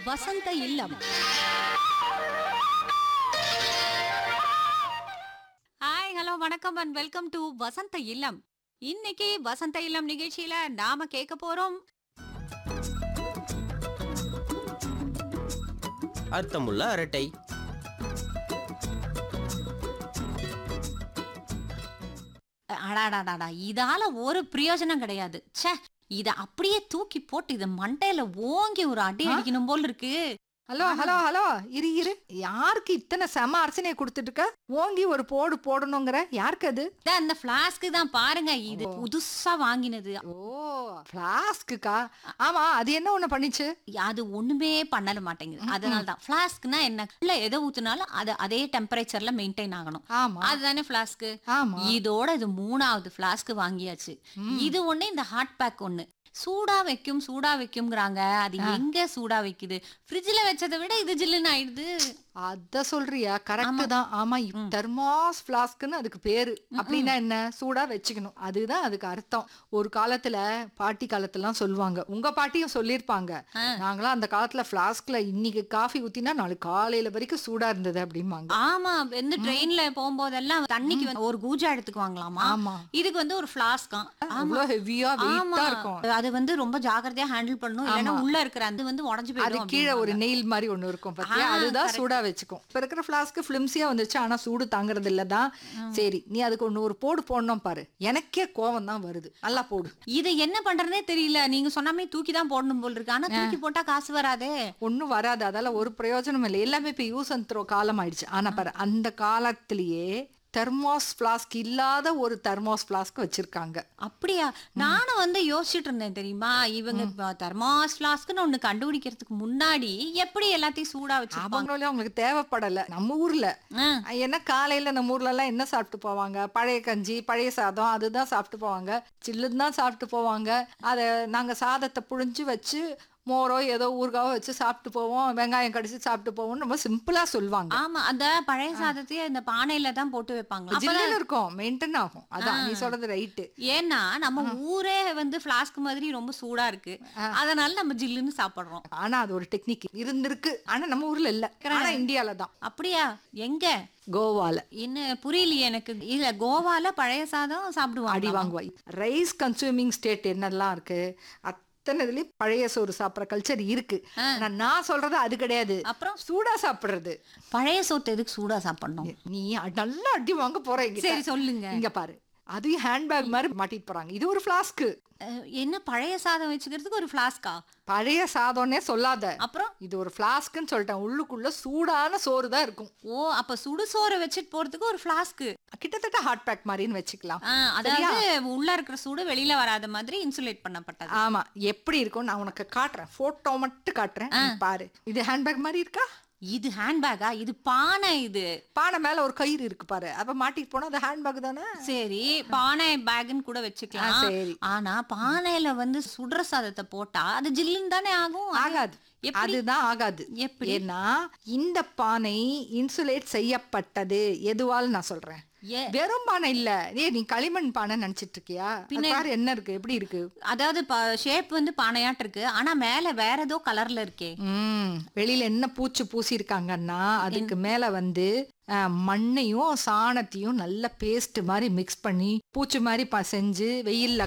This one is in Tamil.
வசந்த இல்லம் ஹாய் ஹலோ வணக்கம் அண்ட் வெல்கம் டு வசந்த இல்லம் இன்னைக்கு வசந்த இல்லம் நிகழ்ச்சியில நாம கேட்க போறோம் அர்த்தமுள்ள அரட்டை அடாடாடாடா இதால ஒரு பிரயோஜனம் கிடையாது ச்சே இத அப்படியே தூக்கி போட்டு இத மண்டையில ஓங்கி ஒரு அடி ஆ? அடிக்கணும் போல் இருக்கு ஹலோ ஹலோ ஹலோ இரு இரு யாருக்கு இத்தனை செம அர்ச்சனையை கொடுத்துட்டு இருக்க ஓங்கி ஒரு போடு போடணுங்கிற யாருக்கு அது இத அந்த பிளாஸ்க்கு தான் பாருங்க இது ஓ. புதுசா வாங்கினது ஓ பிளாஸ்க்குக்கா ஆமா அது என்ன ஒண்ணு பண்ணிச்சு அது ஒண்ணுமே பண்ணல மாட்டேங்குது அதனால தான் ஃபிளாஸ்க்னா என்ன இல்ல எதை ஊத்துனாலும் அது அதே டெம்பரேச்சர்ல மெயின்டைன் ஆகணும் ஆமா அதுதானே ஃபிளாஸ்க்கு ஆமா இதோட இது மூணாவது ஃபிளாஸ்க் வாங்கியாச்சு ம். இது ஒண்ணு இந்த ஹாட் பேக் ஒண்ணு சூடா வைக்கும் சூடா வைக்கும்ங்கறாங்க அது ஆ. எங்க சூடா வைக்குது ஃப்ரிட்ஜ்ல வச்சதை விட இது ஜில்லுன்னு ஆயிடுது அத சொல்றியா கரெக்ட் ஆமா. தான் ஆமா ம். தெர்மாஸ் பிளாஸ்க்னு அதுக்கு பேரு அப்படின்னா என்ன சூடா வச்சுக்கணும் அதுதான் அதுக்கு அர்த்தம் ஒரு காலத்துல பாட்டி காலத்துலாம் சொல்லுவாங்க உங்க பாட்டியும் சொல்லியிருப்பாங்க ஆ. நாங்களாம் அந்த காலத்துல பிளாஸ்க்ல இன்னைக்கு காஃபி ஊத்தினா நாளைக்கு காலையில வரைக்கும் சூடா இருந்தது அப்படிம்பாங்க ஆமா வந்து ட்ரெயின்ல போகும்போதெல்லாம் தண்ணிக்கு வந்து ஒரு கூஜா எடுத்துக்குவாங்களாமா ஆமா இதுக்கு வந்து ஒரு ஃபிளாஸ்காம் ஆமா அவ்வளவு ஹெவியா வெயிட்டா ஆமா இருக்கும் அது வந்து ரொம்ப ஜாக்கிரதையா ஹேண்டில் பண்ணணும் இல்லைன்னா ஆமா. உள்ள இருக்கிற அது வந்து உடஞ்சு அது போயிடும் கீழே ஒரு அப்படிம்பாங்க. நெயில் மாதிரி ஒண்ணு இருக்கும் பாத்தியா ஆ, அதுதான் correct. சூடா வச்சுக்கும் இப்ப இருக்கிற பிளாஸ்க்கு பிளிம்சியா வந்துச்சு ஆனா சூடு தாங்குறது இல்ல தான் சரி நீ அதுக்கு ஒண்ணு ஒரு போடு போடணும் பாரு எனக்கே கோவம் தான் வருது நல்லா போடு இது என்ன பண்றதுனே தெரியல நீங்க சொன்னாமே தூக்கி தான் போடணும் போல் இருக்கு ஆனா தூக்கி போட்டா காசு வராதே ஒண்ணும் வராது அதால ஒரு பிரயோஜனம் இல்லை எல்லாமே இப்ப யூஸ் அண்ட் த்ரோ காலம் ஆயிடுச்சு ஆனா பாரு அந்த காலத்திலேயே தெர்மாஸ் பிளாஸ்க் இல்லாத ஒரு தெர்மாஸ் பிளாஸ்க் வச்சிருக்காங்க அப்படியா நானும் வந்து யோசிச்சுட்டு இருந்தேன் தெரியுமா இவங்க தெர்மாஸ் ஃபிளாஸ்க்னு ஒண்ணு கண்டுபிடிக்கிறதுக்கு முன்னாடி எப்படி எல்லாத்தையும் சூடா வச்சிருப்பாங்க அவங்களே அவங்களுக்கு தேவைப்படல நம்ம ஊர்ல ஆ, என்ன காலையில நம்ம ஊர்ல எல்லாம் என்ன சாப்பிட்டு போவாங்க பழைய கஞ்சி பழைய சாதம் அதுதான் சாப்பிட்டு போவாங்க சில்லுன்னு தான் சாப்பிட்டு போவாங்க அதை நாங்க சாதத்தை புழிஞ்சு வச்சு மோரோ ஏதோ ஊறுகாவோ வச்சு சாப்பிட்டு போவோம் வெங்காயம் கடிச்சு சாப்பிட்டு போவோம் ரொம்ப சிம்பிளா சொல்லுவாங்க ஆமா அந்த பழைய சாதத்தையே இந்த பானையில தான் போட்டு வைப்பாங்க அப்பதான் ஜில்லுன்னு இருக்கும் மெயின்டைன் ஆகும் அதான் நீ ஆ. சொல்றது ரைட்டு ஏன்னா நம்ம ஊரே வந்து ஃபிளாஸ்க் மாதிரி ரொம்ப சூடா இருக்கு அதனால நம்ம ஜில்லுன்னு சாப்பிடுறோம் ஆனா அது ஒரு டெக்னிக் இருந்திருக்கு ஆனா நம்ம ஊர்ல இல்ல ஆனா இந்தியால தான் அப்படியா எங்க கோவால என்ன புரியலையே எனக்கு இல்ல கோவால பழைய சாதம் அடி சாப்பிடுவாங்க வாங்குவாய் ரைஸ் கன்சூமிங் ஸ்டேட் என்னெல்லாம் இருக்கு அத்தனை இதுலயும் பழைய சோறு சாப்பிடுற கல்ச்சர் இருக்கு ஆனா நான் சொல்றது அது கிடையாது அப்புறம் சூடா சாப்பிடுறது பழைய சோத்தை எதுக்கு சூடா சாப்பிடணும் நீ அ- நல்லா அடி வாங்க போற என்கிட்ட. சரி சொல்லுங்க இங்க பாரு அதையும் ஹேண்ட்பேக் மாதிரி மாட்டிட்டு போறாங்க இது ஒரு ஃபிளாஸ்க்கு அஹ், என்ன பழைய சாதம் வச்சுக்கிறதுக்கு ஒரு ஃபிளாஸ்கா பழைய சாதம்னே சொல்லாத அப்புறம் இது ஒரு ஃபிளாஸ்க்குன்னு சொல்லிட்டேன் உள்ளுக்குள்ள சூடான சோறு தான் இருக்கும் ஓ அப்ப சுடுசோறை வச்சுட்டு போறதுக்கு ஒரு ஃபிளாஸ்க்கு கிட்டத்தட்ட ஹாட் பேக் மாதிரின்னு வச்சுக்கலாம் அதாவது உள்ள இருக்கிற சூடு வெளியில வராத மாதிரி இன்சுலேட் பண்ணப்பட்டது ஆமா எப்படி இருக்கும் நான் உனக்கு காட்டுறேன் போட்டோ மட்டும் காட்டுறேன் நீ பாரு இது ஹேண்ட்பேக் மாதிரி இருக்கா இது ஹேண்ட்பேக்கா இது பானை இது பானை மேல ஒரு கயிறு இருக்கு பாரு அப்ப மாட்டிட்டு போனா அது ஹேண்ட்பேக் தானே சரி பானை பேக்னு கூட ஆ, வச்சுக்கலாம் சரி ஆனா பானையில வந்து சுடுற சாதத்தை போட்டா அது ஜில்லுன்னு தானே ஆகும் அது ஆகாது எப்படி? அதுதான் ஆகாது எப்படி ஏன்னா இந்த பானை இன்சுலேட் செய்யப்பட்டது எதுவால் நான் சொல்றேன் ஏ வெறும் பானை இல்ல ஏ நீ களிமண் பானை நினைச்சிட்டு இருக்கியா பின்ன- அது பாரு என்ன இருக்கு எப்படி இருக்கு அதாவது ஷேப் வந்து பானையாட்டு இருக்கு ஆனா மேல வேற ஏதோ கலர்ல இருக்கே ம் வெளியில என்ன பூச்சி பூசி இருக்காங்கன்னா அதுக்கு மேல வந்து அஹ், மண்ணையும் சாணத்தையும் நல்ல பேஸ்ட் மாதிரி மிக்ஸ் பண்ணி பூச்சி மாதிரி ப- செஞ்சு வெயில்ல